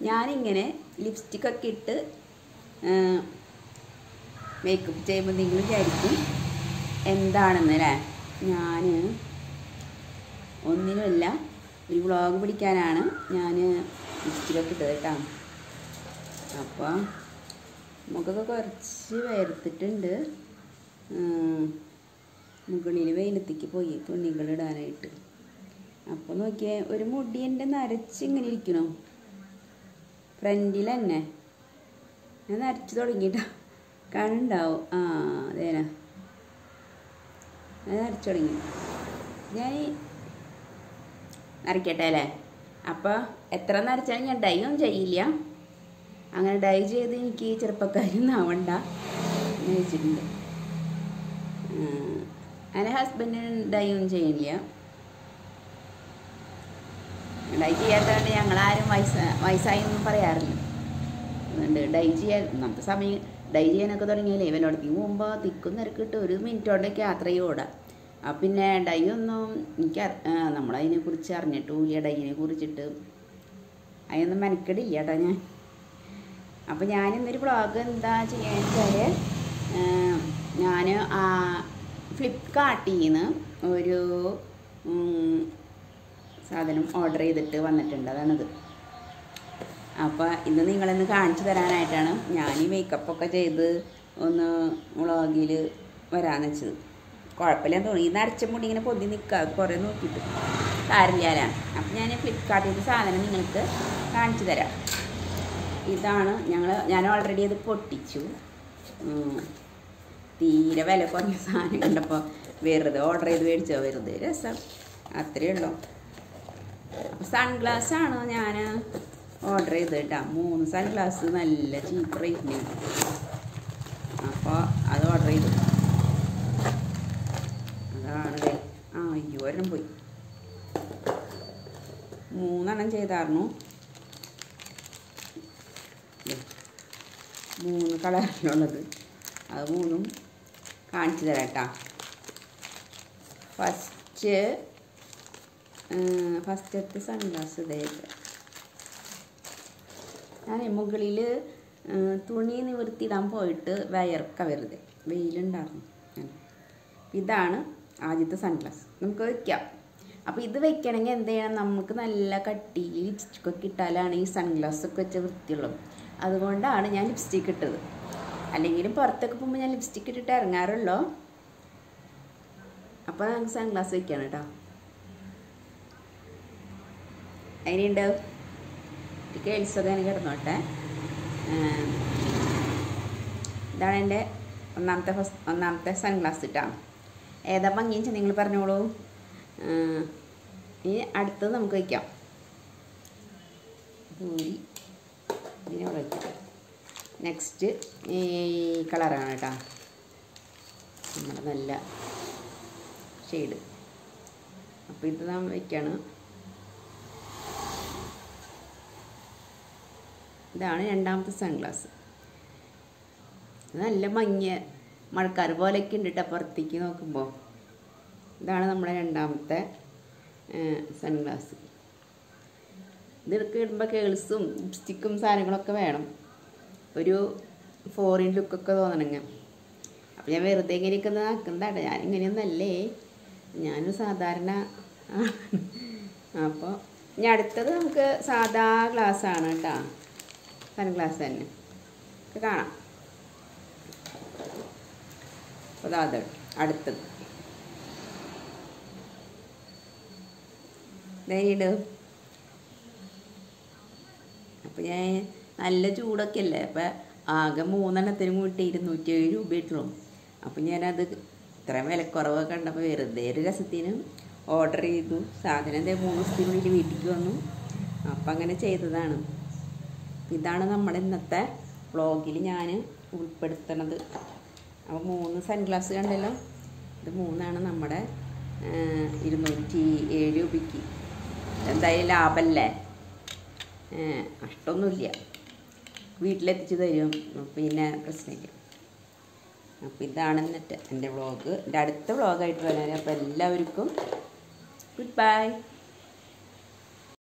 ഞാനിങ്ങനെ ലിപ്സ്റ്റിക്കൊക്കെ ഇട്ട് മേക്കപ്പ് ചെയ്യുമ്പോൾ നിങ്ങൾ വിചാരിക്കും എന്താണെന്ന് അല്ലേ ഞാൻ ഒന്നിനുമല്ല ഒരു വ്ളോഗ് പിടിക്കാനാണ് ഞാൻ ലിപ്സ്റ്റിക്കൊക്കെ ഇട്ടത് കേട്ടോ അപ്പോൾ മുഖമൊക്കെ കുറച്ച് വേർത്തിട്ടുണ്ട് മുകളിൽ വെയിലത്തേക്ക് പോയി തുണികൾ ഇടാനായിട്ട് അപ്പോൾ നോക്കിയേ ഒരു മുടി എൻ്റെ നരച്ച് ഇങ്ങനെ ഇരിക്കണോ ഫ്രണ്ടിൽ തന്നെ ഞാൻ നരച്ച് തുടങ്ങിയിട്ടാ കണ്ടുണ്ടാവും ആ അതേനാ ഞാൻ നരച്ചു തുടങ്ങി ഞാൻ ഈ നരയ്ക്കട്ടെ അല്ലേ അപ്പോൾ എത്ര നരച്ചാലും ഞാൻ ഡൈ ഒന്നും ചെയ്യില്ല അങ്ങനെ ഡൈ ചെയ്ത് എനിക്ക് ചെറുപ്പക്കാരൊന്നും ആവണ്ട എന്ന് വെച്ചിട്ടുണ്ട് എൻ്റെ ഹസ്ബൻഡിന് ഡൈ ഒന്നും ചെയ്യില്ല ഡൈ ചെയ്യാത്തതുകൊണ്ട് ഞങ്ങളാരും വയസ്സ വയസ്സായി ഒന്നും പറയാറില്ല അതുകൊണ്ട് ഡൈ ചെയ്യാൻ ഒന്നാമത്തെ സമയം ഡൈ ചെയ്യാനൊക്കെ തുടങ്ങിയാലേ ഇവനോടത്തേക്ക് പോകുമ്പോൾ തിക്കും നിരക്കിട്ട് ഒരു മിനിറ്റ് കൊണ്ടൊക്കെ യാത്ര ചെയ്യും ഓടാം അപ്പം പിന്നെ ഡൈ ഒന്നും എനിക്ക് അറി- ആ, നമ്മളതിനെ കുറിച്ച് അറിഞ്ഞിട്ടുമില്ല ഡൈനെ കുറിച്ചിട്ട് അതിനൊന്നും മെനക്കെടില്ല കേട്ടോ ഞാൻ അപ്പം ഞാനിന്നൊരു വ്ളോഗ് എന്താ ചെയ്യാൻ വെച്ചാൽ ഞാൻ ഫ്ലിപ്കാർട്ടിൽ നിന്ന് ഒരു ഉം, സാധനം ഓർഡർ ചെയ്തിട്ട് വന്നിട്ടുണ്ട് അതാണിത് അപ്പോൾ ഇന്ന് നിങ്ങളൊന്ന് കാണിച്ചു തരാനായിട്ടാണ് ഞാൻ ഈ മേക്കപ്പൊക്കെ ചെയ്ത് ഒന്ന് വ്ളോഗിൽ വരാമെന്ന് വെച്ചത് കുഴപ്പമില്ലെന്ന് തോന്നി ഈ നരച്ച മുടി ഇങ്ങനെ പൊതി നിൽക്കുക കുറേ നോക്കിയിട്ട് കാര്യമില്ല അപ്പം ഞാൻ ഫ്ലിപ്കാർട്ടിൽ സാധനം നിങ്ങൾക്ക് കാണിച്ചു തരാം ഇതാണ് ഞങ്ങൾ ഞാൻ ഓൾറെഡി അത് പൊട്ടിച്ചു ഉം. തീരെ വില കുറഞ്ഞ സാധനം കണ്ടപ്പോൾ വെറുതെ ഓർഡർ ചെയ്ത് മേടിച്ചോ വെറുതെ രസം അത്രയേ ഉള്ളൂ അപ്പോൾ സൺഗ്ലാസ് ആണ് ഞാൻ ഓർഡർ ചെയ്തത് കേട്ടോ മൂന്ന് സൺഗ്ലാസ് നല്ല ചീപ്പ് റേറ്റിന് അപ്പോൾ അത് ഓർഡർ ചെയ്തു അതാണ് ദേ. ആ അയ്യോ ഒരെണ്ണം പോയി മൂന്നെണ്ണം ചെയ്തായിരുന്നു ദേ. മൂന്ന് കളറിലുള്ളത് അത് മൂന്നും കാണിച്ചു തരാം കേട്ടോ ഫസ്റ്റ് ഫസ്റ്റത്തെ സൺഗ്ലാസ് ഇതേ ഞാൻ മുകളിൽ തുണി നിവർത്തിയിടാൻ പോയിട്ട് വയർക്ക വെറുതെ വെയിലുണ്ടായിരുന്നു ഉം. ഇതാണ് ആദ്യത്തെ സൺഗ്ലാസ് നമുക്ക് വെക്കാം അപ്പോൾ ഇത് വെക്കണമെങ്കിൽ എന്ത് ചെയ്യണം നമുക്ക് നല്ല കട്ടിയിൽ ലിപ്സ്റ്റിക്കൊക്കെ ഇട്ടാലാണ് ഈ സൺഗ്ലാസ് ഒക്കെ വെച്ച വൃത്തിയുള്ളത് അതുകൊണ്ടാണ് ഞാൻ ലിപ്സ്റ്റിക്ക് ഇട്ടത് അല്ലെങ്കിലും പുറത്തൊക്കെ പോകുമ്പോൾ ഞാൻ ലിപ്സ്റ്റിക്ക് ഇട്ടിട്ട് ഇറങ്ങാറുള്ളൂ അപ്പോൾ നമുക്ക് സൺഗ്ലാസ് വെക്കണം കേട്ടോ അതിനുണ്ട് കേൾസൊക്കെ എനിക്ക് കിടന്നോട്ടെ ഉം. ഇതാണ് എൻ്റെ ഒന്നാമത്തെ ഫസ്റ്റ് ഒന്നാമത്തെ സൺഗ്ലാസ് ഇട്ടാ ഏതാ ഭംഗിയെന്ന് വെച്ചാൽ നിങ്ങൾ പറഞ്ഞോളൂ ഉം. ഇനി അടുത്തത് നമുക്ക് വയ്ക്കാം പൂരി ഇതിനെ വയ്ക്കാം നെക്സ്റ്റ് ഈ കളറാണ് കേട്ടോ നമ്മുടെ നല്ല ഷെയ്ഡ് അപ്പോൾ ഇത് നാം വയ്ക്കാണ് ഇതാണ് രണ്ടാമത്തെ സൺഗ്ലാസ് നല്ല മങ്ങിയ മഴക്കാർ പോലെയൊക്കെ ഉണ്ട് കേട്ടോ പുറത്തേക്ക് നോക്കുമ്പോൾ ഇതാണ് നമ്മുടെ രണ്ടാമത്തെ സൺഗ്ലാസ് ഇതൊക്കെ ഇടുമ്പോൾ കേൾസും ലിപ്സ്റ്റിക്കും സാധനങ്ങളൊക്കെ വേണം ഒരു ഫോറിൻ ലുക്കൊക്കെ തോന്നണമെങ്കിൽ അപ്പോൾ ഞാൻ വെറുതെ ഇങ്ങനെയൊക്കെ ഒന്ന് ആക്കുന്നതാണ് ഞാൻ ഇങ്ങനെയൊന്നല്ലേ ഞാനൊരു സാധാരണ അപ്പോൾ ഇനി അടുത്തത് നമുക്ക് സാധാ ഗ്ലാസ് ആണ് കേട്ടോ സൺഗ്ലാസ് തന്നെ ഒക്കെ കാണാം അപ്പോൾ അതാ അത് അടുത്തത് ധൈര്യം അപ്പോൾ ഞാൻ നല്ല ചൂടൊക്കെ അല്ലേ അപ്പം ആകെ മൂന്നെണ്ണത്തിന് കൂട്ടി ഇരുന്നൂറ്റി ഏഴ് രൂപയിട്ടുള്ളൂ അപ്പം ഞാനത് ഇത്രയും വിലക്കുറവ് കണ്ടപ്പോൾ വെറുതെ ഒരു രസത്തിന് ഓർഡർ ചെയ്തു സാധനം ദേ മൂന്ന് ദിവസത്തിനുള്ളിൽ വീട്ടിലേക്ക് വന്നു അപ്പം അങ്ങനെ ചെയ്തതാണ് ഇതാണ് നമ്മുടെ ഇന്നത്തെ വ്ളോഗിൽ ഞാൻ ഉൾപ്പെടുത്തണത് അപ്പോൾ മൂന്ന് സൺഗ്ലാസ് കണ്ടല്ലോ ഇത് മൂന്നാണ് നമ്മുടെ ആ, ഇരുന്നൂറ്റി ഏഴ് രൂപയ്ക്ക് എന്തായാലും ലാഭമല്ലേ ഏ, നഷ്ടമൊന്നുമില്ല വീട്ടിലെത്തിച്ച് തരും പിന്നെ പ്രശ്നമില്ല അപ്പോൾ ഇതാണ് എന്നിട്ട് എൻ്റെ വ്ളോഗ് എൻ്റെ അടുത്ത വ്ളോഗായിട്ട് വരാൻ അപ്പോൾ എല്ലാവർക്കും ഗുഡ് ബൈ